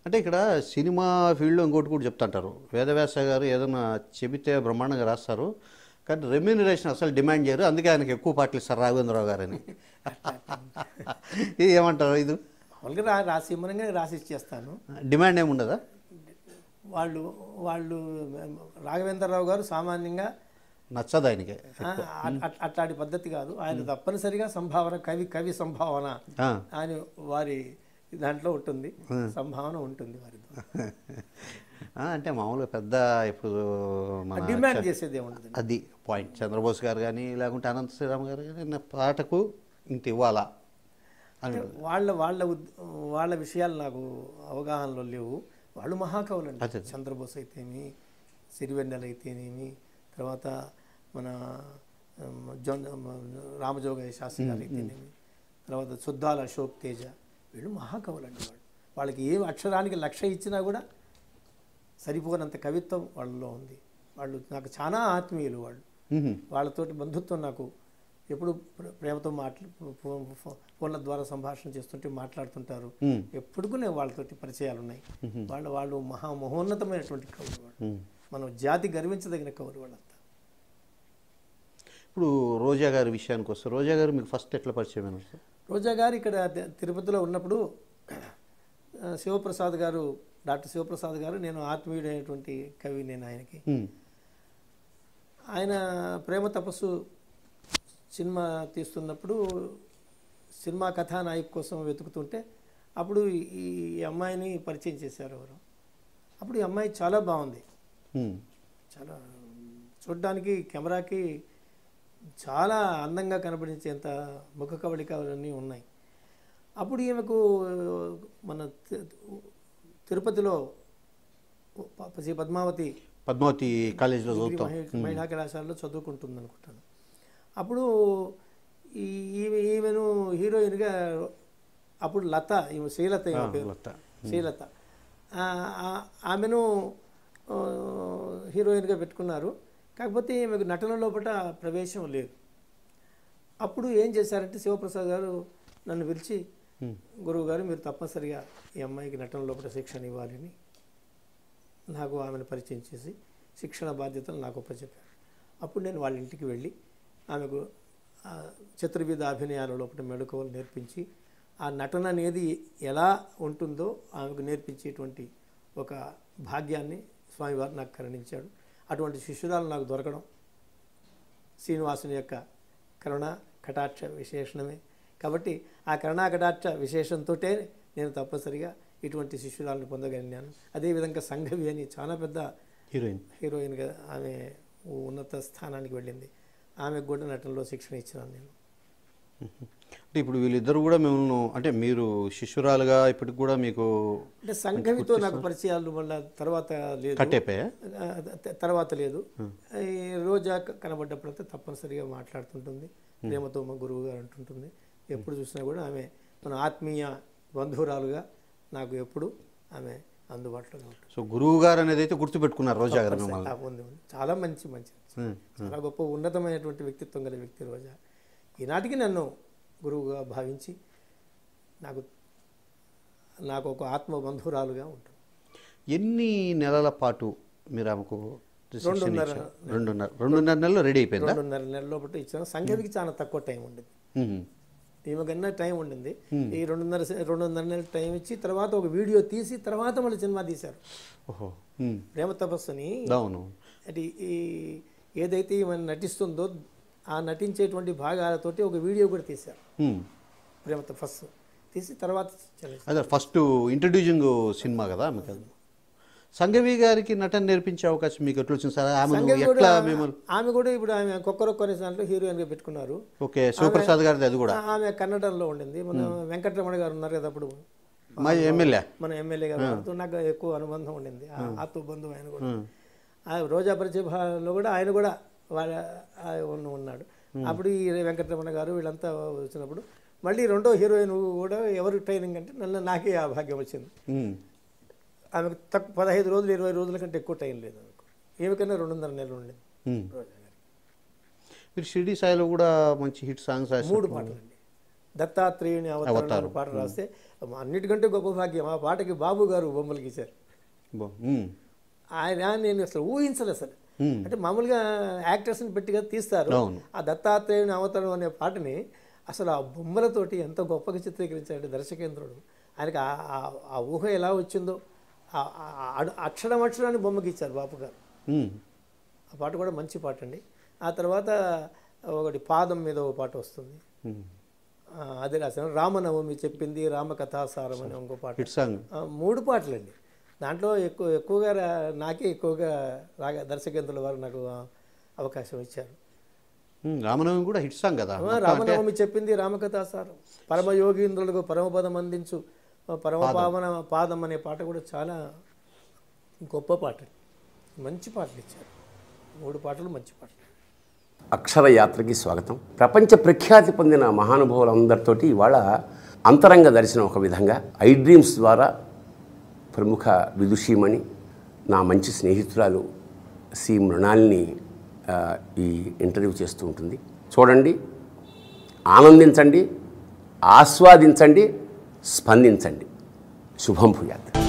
అంటే ఇక్కడ సినిమా ఫీల్డ్లో ఇంకోటి కూడా చెప్తుంటారు వేదవ్యాస గారు ఏదైనా చెబితే బ్రహ్మాండంగా రాస్తారు కానీ రెమ్యూనరేషన్ అసలు డిమాండ్ చేయరు అందుకే ఆయనకి ఎక్కువ పాటలు ఇస్తారు రాఘవేంద్రరావు గారని ఇది ఏమంటారు ఇది మామూలుగా రా రాసి ఇమ్మనంగా రాసి ఇచ్చేస్తాను డిమాండ్ ఏముండదా వాళ్ళు వాళ్ళు రాఘవేంద్రరావు గారు సామాన్యంగా నచ్చదు ఆయనకి ఆ, అట్- అట్- అట్లాంటి పద్ధతి కాదు ఆయన తప్పనిసరిగా సంభావన కవి కవి సంభావన ఆ. అని వారి దాంట్లో ఉంటుంది సంభావన ఉంటుంది వారి ఆ, అంటే మామూలుగా పెద్ద ఇప్పుడు మన డిమాండ్ చేసేది ఏముంటుంది అది పాయింట్ చంద్రబోస్ గారు కానీ లేకుంటే అనంత శ్రీరామ్ గారు కానీ నా పాటకు ఇంత ఇవ్వాలా అని వాళ్ళ వాళ్ళ ఉద్- వాళ్ళ విషయాలు నాకు అవగాహనలో లేవు వాళ్ళు మహాకవులు అదే. అండి చంద్రబోస్ అయితేనేమి సిరివెన్నెల అయితేనేమి తర్వాత మన ఉమ్, జొన్ రామజోగయ్య శాస్త్రి గారు అయితేనేమి తర్వాత సుద్దాల అశోక్ తేజ వీళ్ళు మహాకవులు అండి వాళ్ళు వాళ్ళకి ఏ అక్షరానికి లక్ష ఇచ్చినా కూడా సరిపోనంత కవిత్వం వాళ్ళలో ఉంది వాళ్ళు నాకు చాలా ఆత్మీయులు వాళ్ళు మ్మ్. వాళ్ళతోటి బంధుత్వం నాకు ఎప్పుడు ప్ర- ప్రేమతో మాట్లా ఫో- ఫో- ఫోన్ల ద్వారా సంభాషణ చేస్తుంటే మాట్లాడుతుంటారు మ్మ్. ఎప్పుడుకు నేను వాళ్ళతోటి పరిచయాలు ఉన్నాయి వాళ్ళు వాళ్ళు మహా మహోన్నతమైనటువంటి కవులు వాళ్ళు మ్మ్. మనం జాతి గర్వించదగిన కవులు వాళ్ళంతా ఇప్పుడు రోజా గారి విషయానికి వస్తే రోజా గారు మీకు ఫస్ట్ ఎట్లా పరిచయం అయినారు సార్ రోజా గారు ఇక్కడ తి- తిరుపతిలో ఉన్నప్పుడు ఆ, శివప్రసాద్ గారు డాక్టర్ శివప్రసాద్ గారు నేను ఆత్మీయుడైనటువంటి కవి నేను ఆయనకి మ్మ్. ఆయన ప్రేమ తపస్సు సినిమా తీస్తున్నప్పుడు సినిమా కథానాయకు కోసం వెతుకుతుంటే అప్పుడు ఈ- ఈ అమ్మాయిని పరిచయం చేశారు ఎవరు అప్పుడు ఈ అమ్మాయి చాలా బాగుంది మ్మ్. చాలా చూడడానికి కెమెరాకి చాలా అందంగా కనబడించేంత ముఖ కవళికలన్నీ ఉన్నాయి అప్పుడు ఈమెకు మన తి- తిరుపతిలో ప- శ్రీ పద్మావతి పద్మావతి కాలేజీలో డిగ్రీ చదువుతాం మహి- మహిళా కళాశాలలో చదువుకుంటుంది అనుకుంటాను అప్పుడు ఈ ఈమె ఈమెను హీరోయిన్గా అప్పుడు లత ఈమె శ్రీలత ఈమె పేరు లత. శ్రీలత ఆ, ఆ- ఆమెను ఆ, హీరోయిన్గా పెట్టుకున్నారు కాకపోతే ఈమెకు నటన లోపల ప్రవేశం లేదు అప్పుడు ఏం చేశారంటే శివప్రసాద్ గారు నన్ను పిలిచి గురువు గారు మీరు తప్పనిసరిగా ఈ అమ్మాయికి నటన లోపల శిక్షణ ఇవ్వాలని నాకు ఆమెను పరిచయం చేసి శిక్షణ బాధ్యతలు నాకు ఒప్పచెప్పారు అప్పుడు నేను వాళ్ళ ఇంటికి వెళ్ళి ఆమెకు ఆ, చతుర్విధ అభినయాల లోపల మెళకువలు నేర్పించి ఆ నటన అనేది ఎలా ఉంటుందో ఆమెకు నేర్పించేటువంటి ఒక భాగ్యాన్ని స్వామివారు నాకు కరుణించాడు అటువంటి శిష్యురాలు నాకు దొరకడం శ్రీనివాసుని యొక్క కరుణ కటాక్ష విశేషణమే కాబట్టి ఆ కరుణా కటాక్ష విశేషంతో నేను తప్పనిసరిగా ఇటువంటి శిష్యురాలను పొందగలిగాను అదేవిధంగా సంఘవి అని చాలా పెద్ద హీరోయిన్ హీరోయిన్గా ఆమె ఉన్నత స్థానానికి వెళ్ళింది ఆమెకు కూడా నటనలో శిక్షణ ఇచ్చినాను నేను అంటే ఇప్పుడు వీళ్ళిద్దరు కూడా మిమ్మల్ని అంటే మీరు శిష్యురాలుగా ఇప్పటికి కూడా మీకు అంటే సంఘవితో నాకు పరిచయాలు మళ్ళీ తర్వాత లేదు కట్టేపోయా ఆ, త- తర్వాత లేదు ఈ రోజా క- కనబడ్డప్పుడంతా తప్పనిసరిగా మాట్లాడుతుంటుంది ప్రేమతో మా గురువు గారు అంటుంటుంది ఎప్పుడు చూసినా కూడా ఆమె మన ఆత్మీయ బంధువురాలుగా నాకు ఎప్పుడు ఆమె అందుబాటులో ఉంటుంది సో గురువు గారు అనేది అయితే గుర్తుపెట్టుకున్నారు రోజా గారు మిమ్మల్ని ఆ, ఉంది ఉంది చాలా మంచి మంచి ఉమ్. చాలా గొప్ప ఉన్నతమైనటువంటి వ్యక్తిత్వం గల వ్యక్తి రోజా ఈనాటికి నన్ను గురువుగా భావించి నాకు నాకు ఒక ఆత్మ బంధువురాలుగా ఉంటుంది ఎన్ని నెలల పాటు మీరు ఆమెకు శిక్షణ రెండున్నర ఇచ్చారు? రెండున్నర రెండున్నర నెలలు రెడీ అయిపోయిందా రెండున్నర నెలల లోపల ఇచ్చాను సంఘవికి చాలా తక్కువ టైం ఉండేది ఉమ్. ఈమె కన్నా టైం ఉండింది ఈ రెండున్నర సే- రెండున్నర నెలల టైం ఇచ్చి తర్వాత ఒక వీడియో తీసి తర్వాత మళ్ళీ సినిమా తీశారు ఓహో ఉమ్. ప్రేమ తపస్సుని అవును అది ఈ ఏదైతే ఈమె నటిస్తుందో ఆ నటించేటువంటి భాగాలతోటి ఒక వీడియో కూడా తీశారు ఉమ్. ప్రేమ తపస్సు తీసి తర్వాత చదివారు. అదే ఫస్ట్ ఇంట్రడ్యూసింగ్ సినిమా కదా ఆమెకు అది సంఘవి గారికి నటన నేర్పించే అవకాశం మీకు ఎట్లా వచ్చింది సార్ ఆమె సంఘవి ఎట్లా కూడా మిమ్మల్ని ఆమె కూడా ఇప్పుడు ఆమె కొక్కరొక్క అనే దాంట్లో హీరోయిన్గా పెట్టుకున్నారు ఓకే శివప్రసాద్ గారిది అది కూడా ఆ- ఆమె కన్నడంలో ఉండింది మన వెంకటరమణ గారు ఉన్నారు కదా అప్పుడు మా ఎమ్మెల్యే మన ఎమ్మెల్యే గారు వారితో నాకు ఎక్కువ అనుబంధం ఉండింది ఆ ఆత్మ బంధువు ఆయన కూడా ఆ రోజా ప్రతిభలో కూడా ఆయన కూడా వాళ్ళ ఆ ఉన్న- ఉన్నాడు అప్పుడు ఈ వెంకటరమణ గారు వీళ్ళంతా వచ్చినప్పుడు మళ్ళీ రెండో హీరోయిన్ కూడా ఎవరు ట్రైనింగ్ అంటే నన్ను నాకే ఆ భాగ్యం వచ్చింది ఉమ్. ఆమెకు తక్కువ పదహైదు రోజులు ఇరవై రోజుల కంటే ఎక్కువ టైం లేదు ఆమెకు ఏమికన్నా రెండున్నర నెలలు ఉండేది ఉమ్. రోజా గారికి మీరు షిరిడి సాయిలో కూడా మంచి హిట్ సాంగ్స్ రాశారు మూడు పాటలు అండి దత్తాత్రేయుని అవతారం అనే పాట రాస్తే అన్నిటికంటే గొప్ప భాగ్యం ఆ పాటకి బాబు గారు బొమ్మలు గీశారు బో- ఉమ్. ఆయన నేను అసలు ఊహించలేదు అసలు అంటే మామూలుగా యాక్టర్స్ని పెట్టిగా తీస్తారు అవును. ఆ దత్తాత్రేయుని అవతారం అనే పాటని అసలు ఆ బొమ్మలతోటి ఎంత గొప్పగా చిత్రీకరించాడు దర్శకేంద్రుడు ఆయనకి ఆ- ఆ- ఆ ఊహ ఎలా వచ్చిందో ఆ- ఆ- ఆ అడు- అక్షరం అక్షరాన్ని బొమ్మకి ఇచ్చారు బాపు గారు ఉమ్. ఆ పాట కూడా మంచి పాట అండి ఆ తర్వాత ఒకటి పాదం మీద ఒక పాట వస్తుంది ఉమ్. ఆ, అది రాశాను రామనవమి చెప్పింది రామకథాసారం అనే ఇంకో పాట హిట్ సాంగ్ ఆ, మూడు పాటలండి దాంట్లో ఎక్కువ ఎక్కువగా రా- నాకే ఎక్కువగా రాగా దర్శకేంద్రుల వారు నాకు ఆ అవకాశం ఇచ్చారు ఉమ్, రామనవమి కూడా హిట్ సాంగ్ కదా ఆ, రామనవమి చెప్పింది రామకథాసారం పరమయోగీంద్రులకు పరమపదం అందించు పరమ పావన పాదం అనే పాట కూడా చాలా గొప్ప పాట మంచి పాటలు ఇచ్చారు మూడు పాటలు మంచి పాటలు అక్షర యాత్రకి స్వాగతం ప్రపంచ ప్రఖ్యాతి పొందిన మహానుభావులందరితోటి ఇవాళ అంతరంగ దర్శనం ఒక విధంగా ఐ డ్రీమ్స్ ద్వారా ప్రముఖ విదుషీమణి నా మంచి స్నేహితురాలు సి మృణాల్ని ఆ, ఈ ఇంటర్వ్యూ చేస్తూ ఉంటుంది చూడండి ఆనందించండి ఆస్వాదించండి స్పందించండి శుభం భూయాత్